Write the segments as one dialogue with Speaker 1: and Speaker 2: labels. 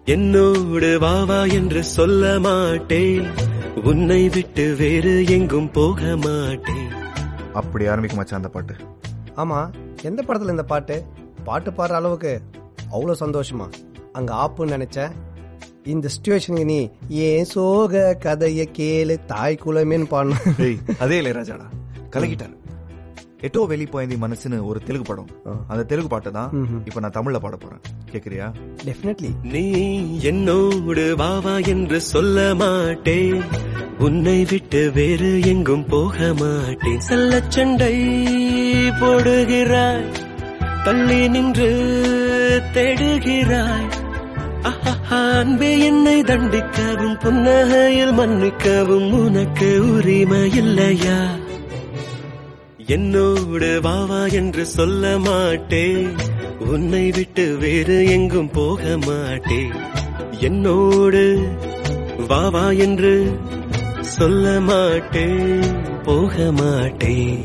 Speaker 1: என்னோடு வா வா என்று சொல்ல மாட்டேன் உன்னை விட்டு வேறு எங்கும் போக மாட்டேன்
Speaker 2: அப்படி ஆரம்பிக்க மச்சான் அந்த பாட்டு
Speaker 3: ஆமா எந்த படத்துல இந்த பாட்டு பாட்டு பாடுற அளவுக்கு அவ்வளோ சந்தோஷமா அங்க ஆப்புன்னு நினைச்சேன் இந்த சுச்சுவேஷனுக்கு நீ ஏன் சோக கதைய கேளு தாய் குலமேன்னு பாடணும்
Speaker 2: டேய் அதே இளையராஜாடா கலக்கிட்டாரு எட்டோ வெளி போயந்தி மனசுன்னு ஒரு தெலுங்கு படம்
Speaker 3: ஆ.
Speaker 2: அந்த தெலுங்கு பாட்டு தான்
Speaker 3: ம்ஹும்.
Speaker 2: இப்ப நான் தமிழ்ல பாட போறேன் கேக்குறியா
Speaker 3: டெஃபினெட்லி
Speaker 1: நீ என்னோடு வா வா என்று சொல்ல மாட்டேன் உன்னை விட்டு வேறு எங்கும் போக மாட்டேன் செல்ல சண்டை போடுகிறாய் தள்ளி நின்று தேடுகிறாய் அஹஹா, அன்பே என்னை தண்டிக்கவும் புன்னகையில் மன்னிக்கவும் உனக்கு உரிமை இல்லையா என்னோடு வா வா என்று சொல்ல மாட்டேன் உன்னை விட்டு வேறு எங்கும் போக மாட்டேன் என்னோடு வா வா என்று சொல்ல மாட்டேன் போக மாட்டேன்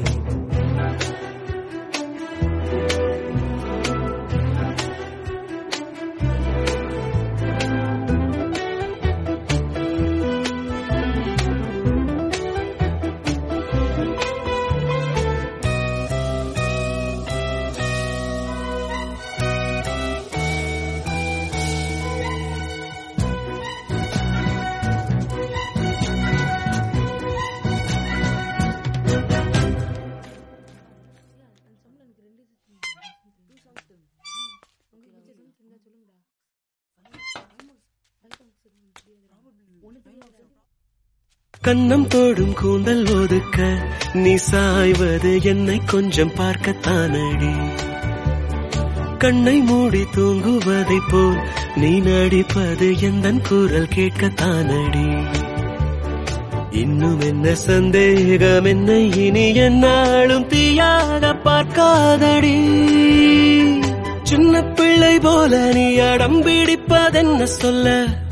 Speaker 1: கண்ணம் தோடும் கூந்தல் ஒதுக்க நீ சாய்வது என்னை கொஞ்சம் பார்க்கத்தானடி கண்ணை மூடி தூங்குவதை போல் நீ நடிப்பது எந்தன் குரல் கேட்கத்தானடி இன்னும் என்ன சந்தேகம் என்னை இனி என்னாலும் தீயாக பார்க்காதடி சின்ன பிள்ளை போல நீ அடம் பிடிப்பதென்ன சொல்ல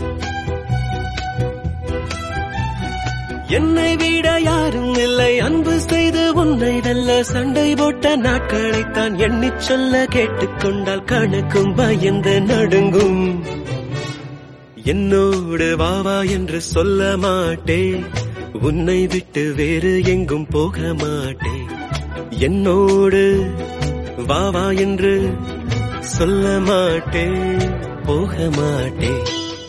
Speaker 1: என்னை விட யாரும் இல்லை அன்பு செய்து உன்னை வெல்ல சண்டை போட்ட நாட்களைத்தான் எண்ணிச் சொல்ல கேட்டுக்கொண்டால் கணக்கும் பயந்து நடுங்கும் என்னோடு வா வா என்று சொல்ல மாட்டேன் உன்னை விட்டு வேறு எங்கும் போக மாட்டேன் என்னோடு வா வா என்று சொல்ல மாட்டேன் போக மாட்டேன்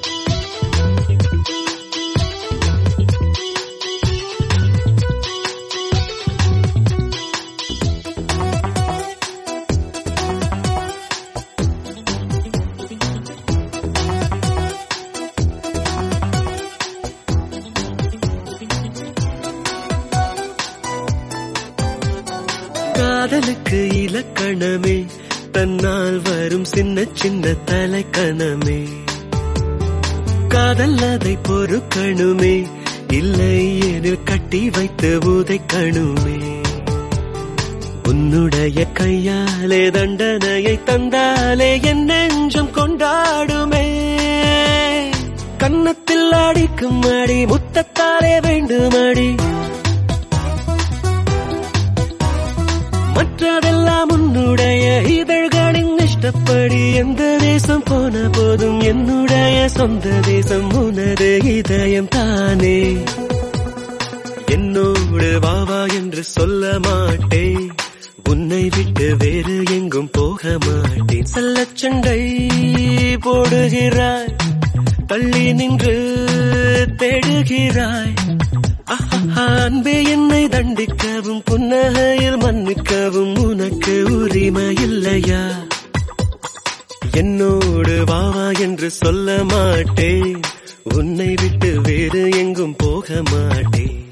Speaker 1: காதலுக்கு இலக்கணமே தன்னால் வரும் சின்ன சின்ன தலைக்கணமே காதல் அதை பொறுக்கணுமே இல்லை எனில் கட்டி வைத்து உதைக்கணுமே உன்னுடைய கையாலே தண்டனையை தந்தாலே என் நெஞ்சம் கொண்டாடுமே கன்னத்தில் அடிக்கும் அடி முத்தத்தாலே வேண்டுமடி மற்றதெல்லாம் உன்னுடைய இதழ்களின் இஷ்டப்படி எந்த தேசம் போன போதும் என்னுடைய சொந்த தேசம் உனது இதயம் தானே என்னோடு வா வா என்று சொல்ல மாட்டேன் உன்னை விட்டு வேறு எங்கும் போக மாட்டேன் செல்ல சண்டை போடுகிறாய் தள்ளி நின்று தேடுகிறாய் ஆஹா, அன்பே என்னை தண்டிக்கவும் புன்னகையில் மன்னிக்கவும் உனக்கு உரிமை இல்லையா என்னோடு வா வா என்று சொல்ல மாட்டேன் உன்னை விட்டு வேறு எங்கும் போக மாட்டேன்